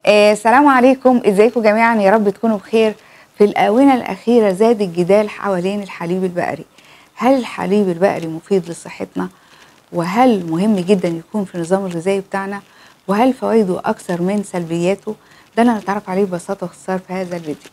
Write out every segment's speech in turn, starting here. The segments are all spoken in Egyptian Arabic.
آه، السلام عليكم ازيكم جميعا يا رب تكونوا بخير في الآونة الأخيرة زاد الجدال حوالين الحليب البقري هل الحليب البقري مفيد لصحتنا وهل مهم جدا يكون في النظام الغذائي بتاعنا وهل فوائده أكثر من سلبياته ده اللي هنتعرف عليه ببساطة واختصار في هذا الفيديو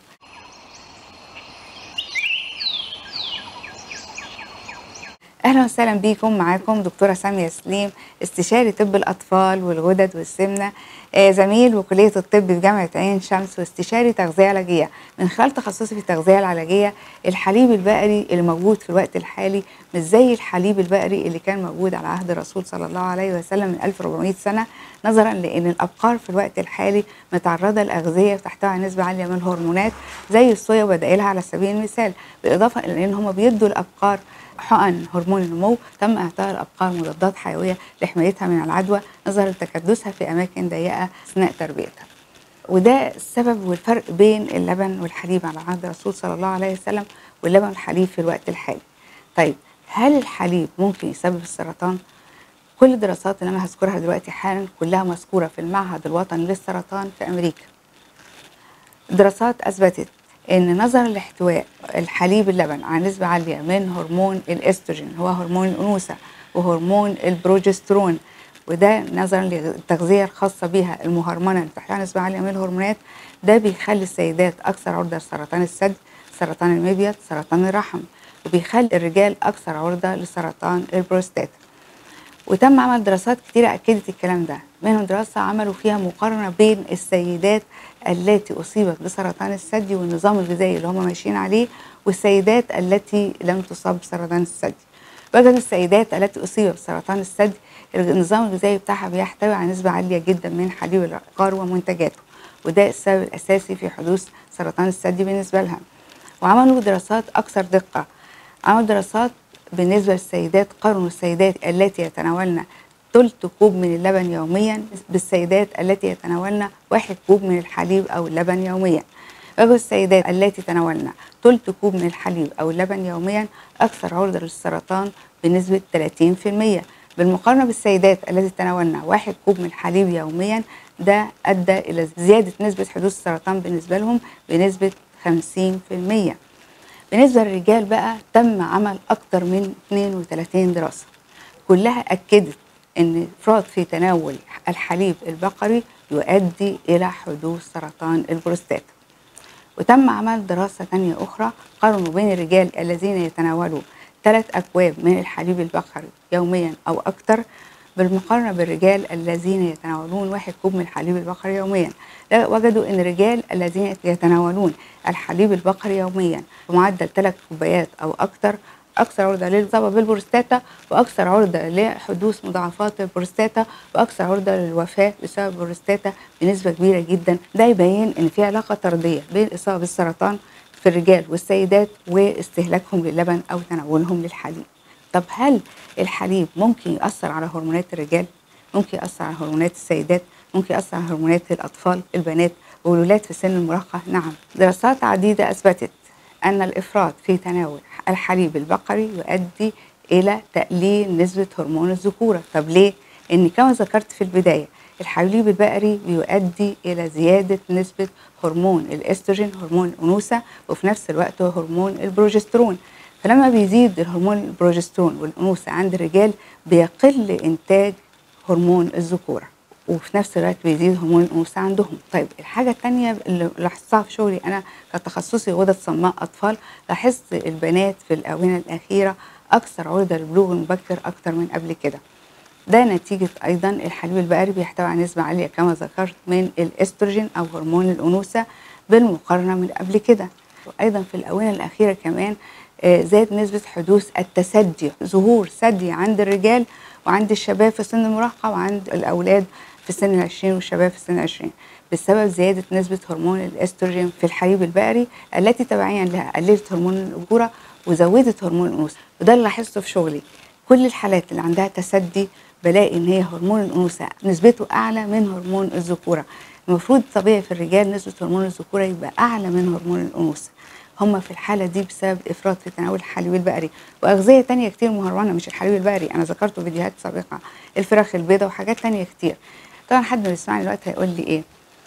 اهلا وسهلا بيكم معاكم دكتوره ساميه سليم استشاري طب الاطفال والغدد والسمنه آه، زميل وكليه الطب في جامعه عين شمس واستشاري تغذيه علاجيه من خلال تخصصي في التغذيه العلاجيه الحليب البقري اللي موجود في الوقت الحالي مش زي الحليب البقري اللي كان موجود على عهد الرسول صلى الله عليه وسلم من 1400 سنه نظرا لان الابقار في الوقت الحالي متعرضه لاغذيه تحتوي على نسبه عاليه من الهرمونات زي الصويا وبدائلها على سبيل المثال بالاضافه الى ان هم بيدوا الابقار حقن هرمون النمو تم اعطاء الابقار مضادات حيويه لحمايتها من العدوى نظرا لتكدسها في اماكن ضيقه اثناء تربيتها. وده السبب والفرق بين اللبن والحليب على عهد الرسول صلى الله عليه وسلم واللبن والحليب في الوقت الحالي. طيب هل الحليب ممكن يسبب السرطان؟ كل الدراسات اللي انا هذكرها دلوقتي حالا كلها مذكوره في المعهد الوطني للسرطان في امريكا. دراسات اثبتت ان نظرا لاحتواء الحليب اللبن على نسبه عاليه من هرمون الاستروجين هو هرمون الانوثه وهرمون البروجسترون وده نظرا للتغذيه الخاصه بها المهرمنه اللي بتحتوي على نسبه عاليه من الهرمونات ده بيخلي السيدات اكثر عرضه لسرطان الثدي سرطان المبيض سرطان الرحم وبيخلي الرجال اكثر عرضه لسرطان البروستاتا وتم عمل دراسات كتيرة أكدت الكلام ده منهم دراسة عملوا فيها مقارنة بين السيدات التي أصيبت بسرطان الثدي والنظام الغذائي اللي هم ماشيين عليه والسيدات التي لم تصاب بسرطان الثدي وجدوا السيدات التي أصيبت بسرطان الثدي النظام الغذائي بتاعها بيحتوي على نسبة عالية جدا من حليب العقار ومنتجاته وده السبب الأساسي في حدوث سرطان الثدي بالنسبة لها وعملوا دراسات أكثر دقة عملوا دراسات بالنسبة للسيدات قارنوا السيدات التي يتناولن ثلث كوب من اللبن يوميا بالسيدات التي يتناولن واحد كوب من الحليب أو اللبن يوميا وجدوا السيدات التي تناولن ثلث كوب من الحليب أو اللبن يوميا أكثر عرضة للسرطان بنسبة 30% بالمقارنة بالسيدات التي تناولن واحد كوب من الحليب يوميا ده أدى إلى زيادة نسبة حدوث السرطان بالنسبة لهم بنسبة 50% بالنسبة للرجال بقى تم عمل أكتر من 32 دراسة كلها أكدت أن الإفراط في تناول الحليب البقري يؤدي إلى حدوث سرطان البروستاتا وتم عمل دراسة تانية أخرى قارنوا بين الرجال الذين يتناولوا ثلاث أكواب من الحليب البقري يوميا أو أكثر بالمقارنة بالرجال الذين يتناولون واحد كوب من الحليب البقري يوميا وجدوا أن الرجال الذين يتناولون الحليب البقري يوميا بمعدل ثلاث كوبايات أو أكثر أكثر عرضة للإصابة بالبروستاتا وأكثر عرضة لحدوث مضاعفات البروستاتا وأكثر عرضة للوفاة بسبب البروستاتا بنسبة كبيرة جدا ده يبين إن في علاقة طردية بين الإصابة بالسرطان في الرجال والسيدات واستهلاكهم للبن أو تناولهم للحليب طب هل الحليب ممكن يأثر على هرمونات الرجال؟ ممكن يأثر على هرمونات السيدات؟ ممكن يأثر على هرمونات الأطفال البنات والولاد في سن المراهقة؟ نعم دراسات عديدة أثبتت أن الإفراط في تناول الحليب البقري يؤدي إلى تقليل نسبة هرمون الذكورة طب ليه؟ إن كما ذكرت في البداية الحليب البقري بيؤدي إلى زيادة نسبة هرمون الأستروجين هرمون الأنوثة وفي نفس الوقت هرمون البروجسترون فلما بيزيد الهرمون البروجسترون والانوثه عند الرجال بيقل انتاج هرمون الذكوره وفي نفس الوقت بيزيد هرمون الانوثه عندهم طيب الحاجه الثانيه اللي لاحظتها في شغلي انا كتخصصي غدد صماء اطفال لاحظت البنات في الاونه الاخيره اكثر عرضه للبلوغ المبكر اكثر من قبل كده ده نتيجة أيضا الحليب البقري بيحتوي على نسبة عالية كما ذكرت من الأستروجين أو هرمون الأنوثة بالمقارنة من قبل كده وأيضا في الآونة الأخيرة كمان زاد نسبة حدوث التسدي ظهور ثدي عند الرجال وعند الشباب في سن المراهقة وعند الأولاد في سن العشرين والشباب في سن العشرين بسبب زيادة نسبة هرمون الأستروجين في الحليب البقري التي تبعيا لها قللت هرمون الأجورة وزودت هرمون الأنوثة وده اللي لاحظته في شغلي كل الحالات اللي عندها تسدي بلاقي ان هي هرمون الانوثه نسبته اعلى من هرمون الذكوره المفروض طبيعي في الرجال نسبه هرمون الذكوره يبقى اعلى من هرمون الانوثه هم في الحالة دي بسبب إفراط في تناول الحليب البقري وأغذية تانية كتير مهرمنة مش الحليب البقري أنا ذكرته في فيديوهات سابقة الفراخ البيضاء وحاجات تانية كتير طبعا حد بيسمعني دلوقتي هيقول لي إيه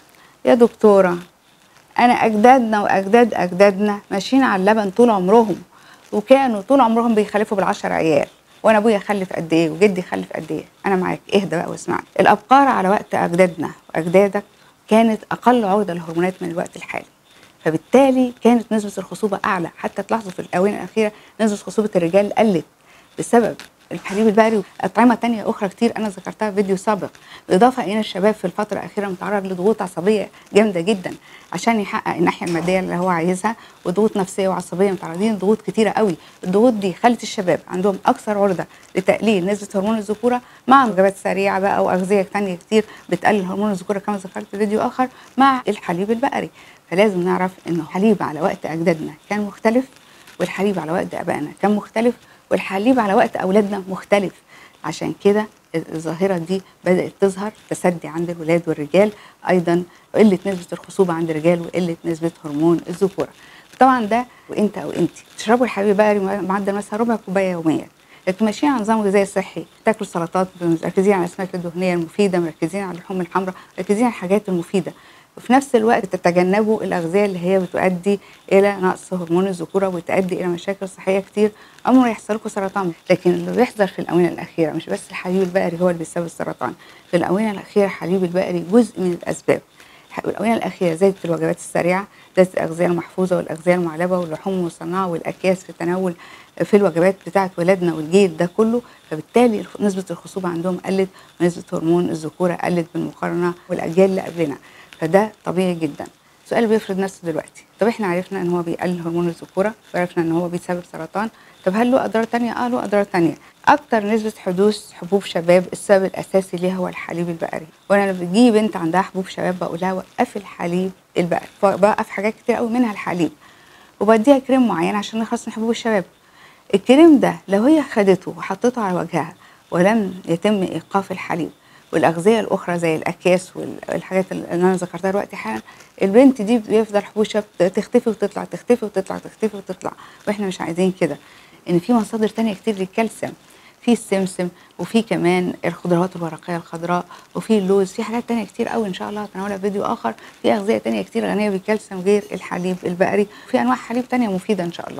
يا دكتوره انا اجدادنا واجداد اجدادنا ماشيين على اللبن طول عمرهم وكانوا طول عمرهم بيخلفوا بالعشر عيال وانا ابويا خلف قد ايه وجدي خلف قد ايه انا معاك اهدى بقى واسمعني الابقار على وقت اجدادنا واجدادك كانت اقل عرضه للهرمونات من الوقت الحالي فبالتالي كانت نسبه الخصوبه اعلى حتى تلاحظوا في الاونه الاخيره نسبه خصوبه الرجال قلت بسبب الحليب البقري واطعمه تانية اخرى كتير انا ذكرتها في فيديو سابق بالاضافه ان الشباب في الفتره الاخيره متعرض لضغوط عصبيه جامده جدا عشان يحقق الناحيه الماديه اللي هو عايزها وضغوط نفسيه وعصبيه متعرضين لضغوط كتيره قوي الضغوط دي خلت الشباب عندهم اكثر عرضه لتقليل نسبه هرمون الذكوره مع وجبات سريعه بقى واغذيه تانية كتير بتقلل هرمون الذكوره كما ذكرت في فيديو اخر مع الحليب البقري فلازم نعرف انه الحليب على وقت اجدادنا كان مختلف والحليب على وقت ابائنا كان مختلف والحليب على وقت اولادنا مختلف عشان كده الظاهره دي بدات تظهر تسدي عند الولاد والرجال ايضا قله نسبه الخصوبه عند الرجال وقله نسبه هرمون الذكوره طبعا ده وانت او انت تشربوا الحليب البقري معدل مثلا ربع كوبايه يوميا لكن ماشيين على نظام غذائي صحي تاكلوا سلطات مركزين على الاسماك الدهنيه المفيده مركزين على اللحوم الحمراء مركزين على الحاجات المفيده وفي نفس الوقت تتجنبوا الاغذيه اللي هي بتؤدي الى نقص هرمون الذكوره وتؤدي الى مشاكل صحيه كتير عمره ما يحصل لكم سرطان لكن اللي بيحصل في الاونه الاخيره مش بس الحليب البقري هو اللي بيسبب السرطان في الاونه الاخيره الحليب البقري جزء من الاسباب الاونه الاخيره زادت الوجبات السريعه زادت الاغذيه المحفوظه والاغذيه المعلبه واللحوم المصنعه والاكياس في التناول في الوجبات بتاعه ولادنا والجيل ده كله فبالتالي نسبه الخصوبه عندهم قلت ونسبه هرمون الذكوره قلت بالمقارنه والاجيال اللي قبلنا فده طبيعي جدا السؤال بيفرض نفسه دلوقتي طب احنا عرفنا ان هو بيقلل هرمون الذكوره وعرفنا ان هو بيسبب سرطان طب هل له اضرار تانية اه له اضرار تانية اكتر نسبه حدوث حبوب شباب السبب الاساسي ليها هو الحليب البقري وانا لما بتجي بنت عندها حبوب شباب بقول لها وقفي الحليب البقري بوقف حاجات كتير قوي منها الحليب وبديها كريم معين عشان نخلص من حبوب الشباب الكريم ده لو هي خدته وحطته على وجهها ولم يتم ايقاف الحليب والاغذيه الاخرى زي الاكياس والحاجات اللي انا ذكرتها دلوقتي حالا البنت دي بيفضل حبوشها تختفي وتطلع تختفي وتطلع تختفي وتطلع واحنا مش عايزين كده ان في مصادر تانية كتير للكالسيوم في السمسم وفي كمان الخضروات الورقيه الخضراء وفي اللوز في حاجات تانية كتير قوي ان شاء الله هتناولها في فيديو اخر في اغذيه تانية كتير غنيه بالكالسيوم غير الحليب البقري في انواع حليب تانية مفيده ان شاء الله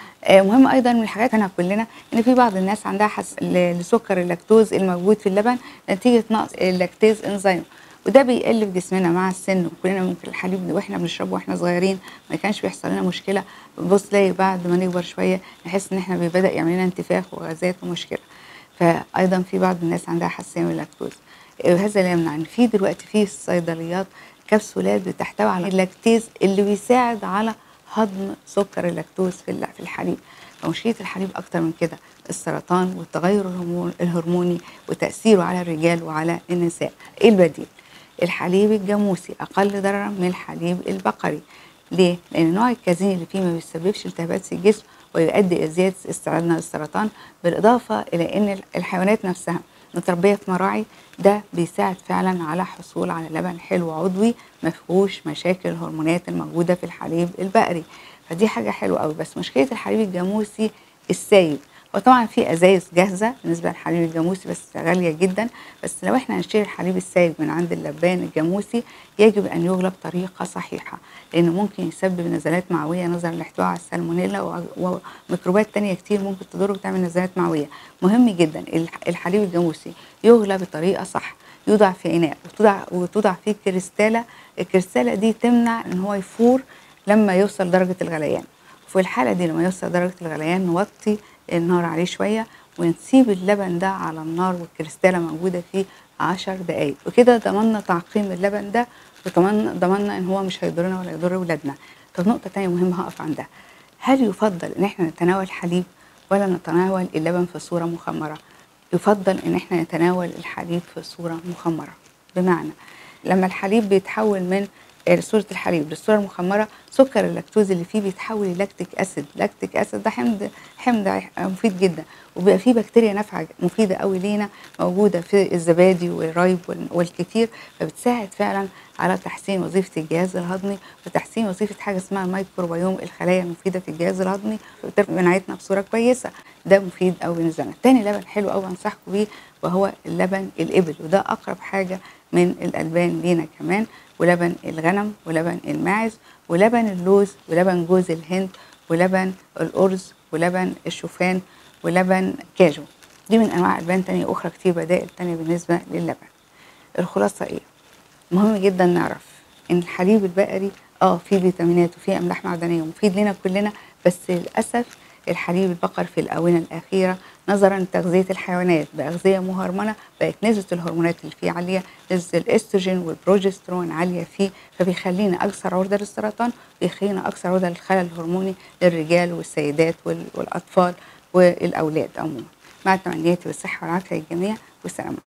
مهم ايضا من الحاجات هنا كلنا ان في بعض الناس عندها حس لسكر اللاكتوز الموجود في اللبن نتيجه نقص اللاكتيز انزيم وده بيقل في جسمنا مع السن وكلنا ممكن الحليب واحنا بنشربه واحنا صغيرين ما كانش بيحصل لنا مشكله بنبص تلاقي بعد ما نكبر شويه نحس ان احنا بدا يعمل لنا انتفاخ وغازات ومشكله فايضا في بعض الناس عندها حساسيه من اللاكتوز وهذا لا يمنع ان في دلوقتي في الصيدليات كبسولات بتحتوي على اللاكتيز اللي بيساعد على هضم سكر اللاكتوز في في الحليب فمشكله الحليب اكتر من كده السرطان والتغير الهرموني وتاثيره على الرجال وعلى النساء ايه البديل الحليب الجاموسي اقل ضررا من الحليب البقري ليه لان نوع الكازين اللي فيه ما بيسببش التهابات في الجسم ويؤدي الى زياده استعدادنا للسرطان بالاضافه الى ان الحيوانات نفسها متربيه في مراعي ده بيساعد فعلا على حصول على لبن حلو عضوي ما فيهوش مشاكل الهرمونات الموجوده في الحليب البقري فدي حاجه حلوه قوي بس مشكله الحليب الجاموسي السايب وطبعا في ازايز جاهزه بالنسبه للحليب الجاموسي بس غاليه جدا بس لو احنا هنشتري الحليب السايب من عند اللبان الجاموسي يجب ان يغلى بطريقه صحيحه لانه ممكن يسبب نزلات معويه نظرا لاحتوائه على السالمونيلا وميكروبات تانية كتير ممكن تضر وتعمل نزلات معويه مهم جدا الحليب الجاموسي يغلى بطريقه صح يوضع في اناء وتوضع وتوضع فيه كريستاله الكريستاله دي تمنع ان هو يفور لما يوصل درجه الغليان في الحاله دي لما يوصل درجه الغليان نوطي النار عليه شويه ونسيب اللبن ده على النار والكريستاله موجوده فيه عشر دقايق وكده ضمننا تعقيم اللبن ده وضمننا ضمننا ان هو مش هيضرنا ولا يضر ولادنا طب نقطه تانية مهمه هقف عندها هل يفضل ان احنا نتناول حليب ولا نتناول اللبن في صوره مخمره يفضل ان احنا نتناول الحليب في صوره مخمره بمعنى لما الحليب بيتحول من صورة الحليب للصورة المخمرة سكر اللاكتوز اللي فيه بيتحول للاكتيك اسيد لاكتيك اسيد ده حمض حمض مفيد جدا وبيبقى فيه بكتيريا نافعه مفيده قوي لينا موجوده في الزبادي والرايب وال- والكتير فبتساعد فعلا على تحسين وظيفه الجهاز الهضمي وتحسين وظيفه حاجه اسمها الميكروبيوم الخلايا المفيده في الجهاز الهضمي وبترفع مناعتنا بصوره كويسه ده مفيد قوي بالنسبه لنا تاني لبن حلو قوي انصحكم بيه وهو اللبن الابل وده اقرب حاجه من الالبان لينا كمان ولبن الغنم ولبن الماعز ولبن اللوز ولبن جوز الهند ولبن الأرز ولبن الشوفان ولبن كاجو دي من أنواع ألبان تانية أخرى كتير بدائل تانية بالنسبة للبن الخلاصة إيه؟ مهم جدا نعرف إن الحليب البقري اه فيه فيتامينات وفيه أملاح معدنية ومفيد لنا كلنا بس للأسف الحليب البقر في الآونة الأخيرة نظرا لتغذية الحيوانات بأغذية مهرمنة بقت نسبة الهرمونات اللي فيه عالية نسبة الأستروجين والبروجسترون عالية فيه فبيخلينا أكثر عرضة للسرطان بيخلينا أكثر عرضة للخلل الهرموني للرجال والسيدات وال- والأطفال والأولاد عموما مع تمنياتي بالصحة والعافية للجميع والسلام عليكم